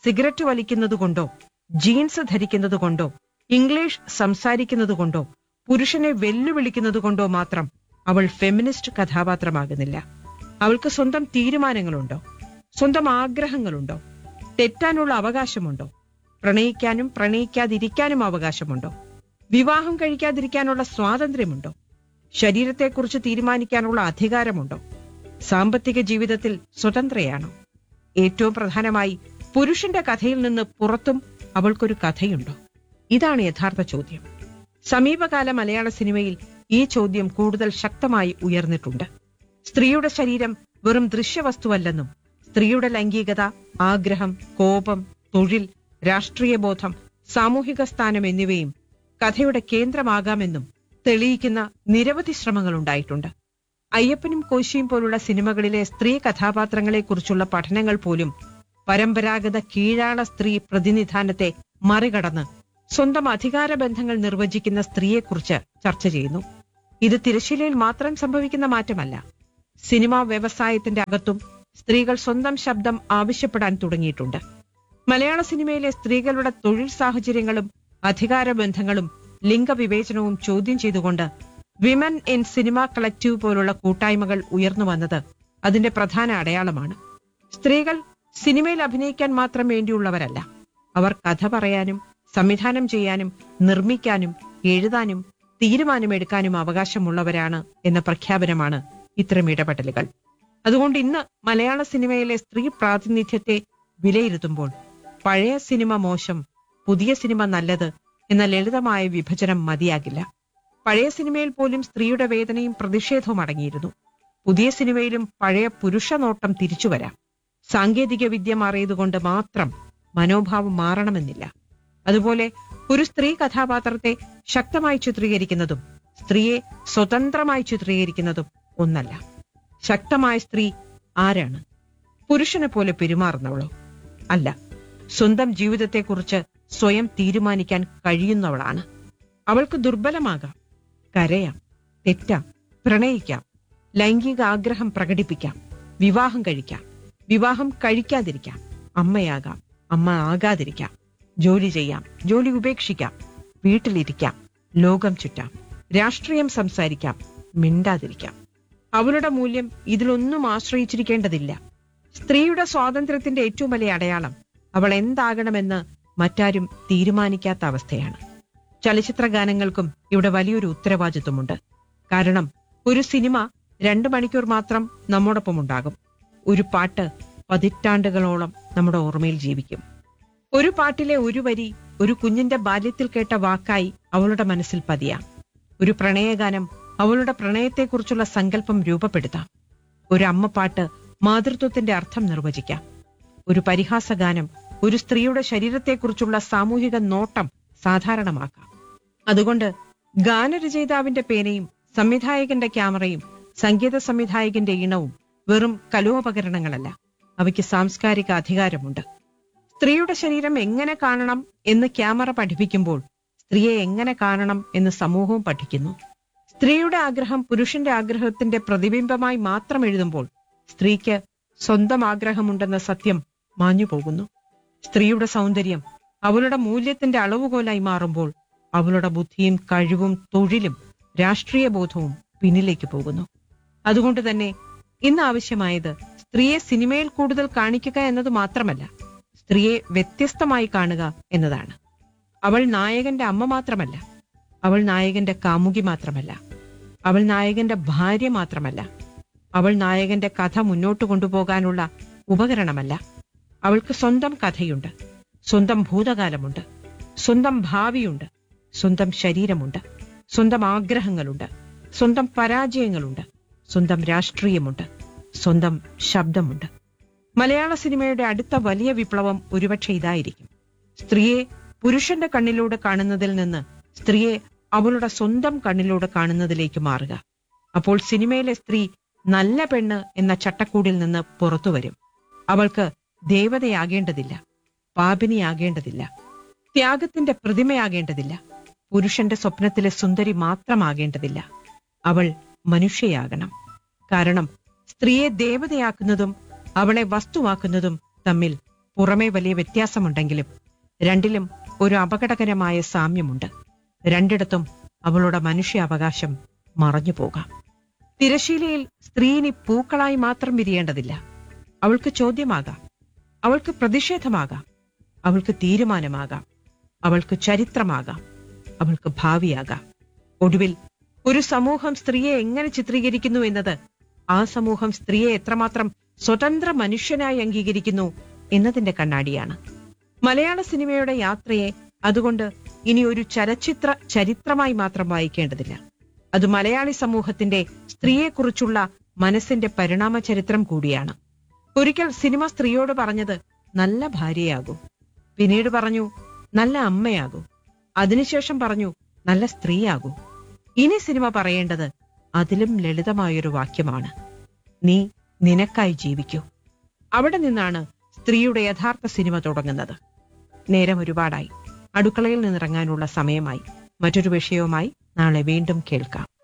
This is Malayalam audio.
സിഗരറ്റ് വലിക്കുന്നത് കൊണ്ടോ ജീൻസ് ധരിക്കുന്നത് കൊണ്ടോ ഇംഗ്ലീഷ് സംസാരിക്കുന്നത് കൊണ്ടോ പുരുഷനെ വെല്ലുവിളിക്കുന്നത് കൊണ്ടോ മാത്രം അവൾ ഫെമിനിസ്റ്റ് കഥാപാത്രമാകുന്നില്ല അവൾക്ക് സ്വന്തം തീരുമാനങ്ങളുണ്ടോ സ്വന്തം ആഗ്രഹങ്ങളുണ്ടോ തെറ്റാനുള്ള അവകാശമുണ്ടോ പ്രണയിക്കാനും പ്രണയിക്കാതിരിക്കാനും അവകാശമുണ്ടോ വിവാഹം കഴിക്കാതിരിക്കാനുള്ള സ്വാതന്ത്ര്യമുണ്ടോ ശരീരത്തെക്കുറിച്ച് തീരുമാനിക്കാനുള്ള അധികാരമുണ്ടോ സാമ്പത്തിക ജീവിതത്തിൽ സ്വതന്ത്രയാണോ ഏറ്റവും പ്രധാനമായി പുരുഷന്റെ കഥയിൽ നിന്ന് പുറത്തും അവൾക്കൊരു കഥയുണ്ടോ ഇതാണ് യഥാർത്ഥ ചോദ്യം സമീപകാല മലയാള സിനിമയിൽ ഈ ചോദ്യം കൂടുതൽ ശക്തമായി ഉയർന്നിട്ടുണ്ട് സ്ത്രീയുടെ ശരീരം വെറും ദൃശ്യവസ്തുവല്ലെന്നും സ്ത്രീയുടെ ലൈംഗികത ആഗ്രഹം കോപം തൊഴിൽ രാഷ്ട്രീയ ബോധം സാമൂഹിക സ്ഥാനം എന്നിവയും കഥയുടെ കേന്ദ്രമാകാമെന്നും തെളിയിക്കുന്ന നിരവധി ശ്രമങ്ങൾ ഉണ്ടായിട്ടുണ്ട് അയ്യപ്പനും കോശിയും പോലുള്ള സിനിമകളിലെ സ്ത്രീ കഥാപാത്രങ്ങളെക്കുറിച്ചുള്ള പഠനങ്ങൾ പോലും പരമ്പരാഗത കീഴാള സ്ത്രീ പ്രതിനിധാനത്തെ മറികടന്ന് സ്വന്തം അധികാര ബന്ധങ്ങൾ നിർവചിക്കുന്ന സ്ത്രീയെക്കുറിച്ച് ചർച്ച ചെയ്യുന്നു ഇത് തിരശ്ശീലയിൽ മാത്രം സംഭവിക്കുന്ന മാറ്റമല്ല സിനിമാ വ്യവസായത്തിന്റെ അകത്തും സ്ത്രീകൾ സ്വന്തം ശബ്ദം ആവശ്യപ്പെടാൻ തുടങ്ങിയിട്ടുണ്ട് മലയാള സിനിമയിലെ സ്ത്രീകളുടെ തൊഴിൽ സാഹചര്യങ്ങളും അധികാര ബന്ധങ്ങളും ലിംഗവിവേചനവും ചോദ്യം ചെയ്തുകൊണ്ട് വിമൻ ഇൻ സിനിമ കളക്റ്റീവ് പോലുള്ള കൂട്ടായ്മകൾ ഉയർന്നു വന്നത് അതിന്റെ പ്രധാന അടയാളമാണ് സ്ത്രീകൾ സിനിമയിൽ അഭിനയിക്കാൻ മാത്രം വേണ്ടിയുള്ളവരല്ല അവർ കഥ പറയാനും സംവിധാനം ചെയ്യാനും നിർമ്മിക്കാനും എഴുതാനും തീരുമാനമെടുക്കാനും അവകാശമുള്ളവരാണ് എന്ന പ്രഖ്യാപനമാണ് ഇത്തരം ഇടപെടലുകൾ അതുകൊണ്ട് ഇന്ന് മലയാള സിനിമയിലെ സ്ത്രീ പ്രാതിനിധ്യത്തെ വിലയിരുത്തുമ്പോൾ പഴയ സിനിമ മോശം പുതിയ സിനിമ നല്ലത് എന്ന ലളിതമായ വിഭജനം മതിയാകില്ല പഴയ സിനിമയിൽ പോലും സ്ത്രീയുടെ വേദനയും പ്രതിഷേധവും അടങ്ങിയിരുന്നു പുതിയ സിനിമയിലും പഴയ പുരുഷ നോട്ടം തിരിച്ചുവരാം സാങ്കേതിക വിദ്യ മാറിയതുകൊണ്ട് മാത്രം മനോഭാവം മാറണമെന്നില്ല അതുപോലെ ഒരു സ്ത്രീ കഥാപാത്രത്തെ ശക്തമായി ചിത്രീകരിക്കുന്നതും സ്ത്രീയെ സ്വതന്ത്രമായി ചിത്രീകരിക്കുന്നതും ഒന്നല്ല ശക്തമായ സ്ത്രീ ആരാണ് പുരുഷനെ പോലെ പെരുമാറുന്നവളോ അല്ല സ്വന്തം ജീവിതത്തെക്കുറിച്ച് സ്വയം തീരുമാനിക്കാൻ കഴിയുന്നവളാണ് അവൾക്ക് ദുർബലമാകാം കരയാം തെറ്റാം പ്രണയിക്കാം ലൈംഗിക ആഗ്രഹം പ്രകടിപ്പിക്കാം വിവാഹം കഴിക്കാം വിവാഹം കഴിക്കാതിരിക്കാം അമ്മയാകാം അമ്മ ആകാതിരിക്കാം ജോലി ചെയ്യാം ജോലി ഉപേക്ഷിക്കാം വീട്ടിലിരിക്കാം ലോകം ചുറ്റാം രാഷ്ട്രീയം സംസാരിക്കാം മിണ്ടാതിരിക്കാം അവളുടെ മൂല്യം ഇതിലൊന്നും ആശ്രയിച്ചിരിക്കേണ്ടതില്ല സ്ത്രീയുടെ സ്വാതന്ത്ര്യത്തിന്റെ ഏറ്റവും വലിയ അടയാളം അവൾ എന്താകണമെന്ന് മറ്റാരും തീരുമാനിക്കാത്ത അവസ്ഥയാണ് ചലച്ചിത്ര ഗാനങ്ങൾക്കും ഇവിടെ വലിയൊരു ഉത്തരവാദിത്വമുണ്ട് കാരണം ഒരു സിനിമ രണ്ടു മണിക്കൂർ മാത്രം നമ്മോടൊപ്പം ഉണ്ടാകും ഒരു പാട്ട് പതിറ്റാണ്ടുകളോളം നമ്മുടെ ഓർമ്മയിൽ ജീവിക്കും ഒരു പാട്ടിലെ ഒരു വരി ഒരു കുഞ്ഞിന്റെ ബാല്യത്തിൽ കേട്ട വാക്കായി അവളുടെ മനസ്സിൽ പതിയാം ഒരു പ്രണയഗാനം അവളുടെ പ്രണയത്തെക്കുറിച്ചുള്ള സങ്കല്പം രൂപപ്പെടുത്താം ഒരു അമ്മപ്പാട്ട് മാതൃത്വത്തിന്റെ അർത്ഥം നിർവചിക്കാം ഒരു പരിഹാസഗാനം ഒരു സ്ത്രീയുടെ ശരീരത്തെക്കുറിച്ചുള്ള സാമൂഹിക നോട്ടം സാധാരണമാക്കാം അതുകൊണ്ട് ഗാനരചയിതാവിന്റെ പേനയും സംവിധായകന്റെ ക്യാമറയും സംഗീത സംവിധായകന്റെ ഈണവും വെറും കലോപകരണങ്ങളല്ല അവയ്ക്ക് സാംസ്കാരിക അധികാരമുണ്ട് സ്ത്രീയുടെ ശരീരം എങ്ങനെ കാണണം എന്ന് ക്യാമറ പഠിപ്പിക്കുമ്പോൾ സ്ത്രീയെ എങ്ങനെ കാണണം എന്ന് സമൂഹവും പഠിക്കുന്നു സ്ത്രീയുടെ ആഗ്രഹം പുരുഷന്റെ ആഗ്രഹത്തിന്റെ പ്രതിബിംബമായി മാത്രം എഴുതുമ്പോൾ സ്ത്രീക്ക് സ്വന്തം ആഗ്രഹമുണ്ടെന്ന സത്യം മാഞ്ഞു പോകുന്നു സ്ത്രീയുടെ സൗന്ദര്യം അവളുടെ മൂല്യത്തിന്റെ അളവുകോലായി മാറുമ്പോൾ അവളുടെ ബുദ്ധിയും കഴിവും തൊഴിലും രാഷ്ട്രീയ ബോധവും പിന്നിലേക്ക് പോകുന്നു അതുകൊണ്ട് തന്നെ ഇന്ന് ആവശ്യമായത് സ്ത്രീയെ സിനിമയിൽ കൂടുതൽ കാണിക്കുക എന്നത് മാത്രമല്ല സ്ത്രീയെ വ്യത്യസ്തമായി കാണുക എന്നതാണ് അവൾ നായകന്റെ അമ്മ മാത്രമല്ല അവൾ നായകന്റെ കാമുകി മാത്രമല്ല അവൾ നായകന്റെ ഭാര്യ മാത്രമല്ല അവൾ നായകന്റെ കഥ മുന്നോട്ട് കൊണ്ടുപോകാനുള്ള ഉപകരണമല്ല അവൾക്ക് സ്വന്തം കഥയുണ്ട് സ്വന്തം ഭൂതകാലമുണ്ട് സ്വന്തം ഭാവിയുണ്ട് സ്വന്തം ശരീരമുണ്ട് സ്വന്തം ആഗ്രഹങ്ങളുണ്ട് സ്വന്തം പരാജയങ്ങളുണ്ട് സ്വന്തം രാഷ്ട്രീയമുണ്ട് സ്വന്തം ശബ്ദമുണ്ട് മലയാള സിനിമയുടെ അടുത്ത വലിയ വിപ്ലവം ഒരുപക്ഷെ ഇതായിരിക്കും സ്ത്രീയെ പുരുഷന്റെ കണ്ണിലൂടെ കാണുന്നതിൽ നിന്ന് സ്ത്രീയെ അവളുടെ സ്വന്തം കണ്ണിലൂടെ കാണുന്നതിലേക്ക് മാറുക അപ്പോൾ സിനിമയിലെ സ്ത്രീ നല്ല പെണ്ണ് എന്ന ചട്ടക്കൂടിൽ നിന്ന് പുറത്തു വരും അവൾക്ക് ദേവതയാകേണ്ടതില്ല പാപിനിയാകേണ്ടതില്ല ത്യാഗത്തിന്റെ പ്രതിമയാകേണ്ടതില്ല പുരുഷന്റെ സ്വപ്നത്തിലെ സുന്ദരി മാത്രമാകേണ്ടതില്ല അവൾ മനുഷ്യയാകണം കാരണം സ്ത്രീയെ ദേവതയാക്കുന്നതും അവളെ വസ്തുവാക്കുന്നതും തമ്മിൽ പുറമേ വലിയ വ്യത്യാസമുണ്ടെങ്കിലും രണ്ടിലും ഒരു അപകടകരമായ സാമ്യമുണ്ട് രണ്ടിടത്തും അവളുടെ മനുഷ്യാവകാശം മറഞ്ഞു പോകാം തിരശീലയിൽ സ്ത്രീയിനി പൂക്കളായി മാത്രം വിരിയേണ്ടതില്ല അവൾക്ക് ചോദ്യമാകാം അവൾക്ക് പ്രതിഷേധമാകാം അവൾക്ക് തീരുമാനമാകാം അവൾക്ക് ചരിത്രമാകാം അവൾക്ക് ഭാവിയാകാം ഒടുവിൽ ഒരു സമൂഹം സ്ത്രീയെ എങ്ങനെ ചിത്രീകരിക്കുന്നു എന്നത് ആ സമൂഹം സ്ത്രീയെ എത്രമാത്രം സ്വതന്ത്ര മനുഷ്യനായി അംഗീകരിക്കുന്നു എന്നതിന്റെ കണ്ണാടിയാണ് മലയാള സിനിമയുടെ യാത്രയെ അതുകൊണ്ട് ഇനി ഒരു ചലച്ചിത്ര ചരിത്രമായി മാത്രം വായിക്കേണ്ടതില്ല അത് മലയാളി സമൂഹത്തിന്റെ സ്ത്രീയെക്കുറിച്ചുള്ള മനസ്സിന്റെ പരിണാമ ചരിത്രം കൂടിയാണ് ഒരിക്കൽ സിനിമ സ്ത്രീയോട് പറഞ്ഞത് നല്ല ഭാര്യയാകൂ പിന്നീട് പറഞ്ഞു നല്ല അമ്മയാകൂ അതിനുശേഷം പറഞ്ഞു നല്ല സ്ത്രീയാകൂ ഇനി സിനിമ പറയേണ്ടത് അതിലും ലളിതമായൊരു വാക്യമാണ് നീ നിനക്കായി ജീവിക്കൂ അവിടെ നിന്നാണ് സ്ത്രീയുടെ യഥാർത്ഥ സിനിമ തുടങ്ങുന്നത് നേരം ഒരുപാടായി അടുക്കളയിൽ നിന്നിറങ്ങാനുള്ള സമയമായി മറ്റൊരു വിഷയവുമായി നാളെ വീണ്ടും കേൾക്കാം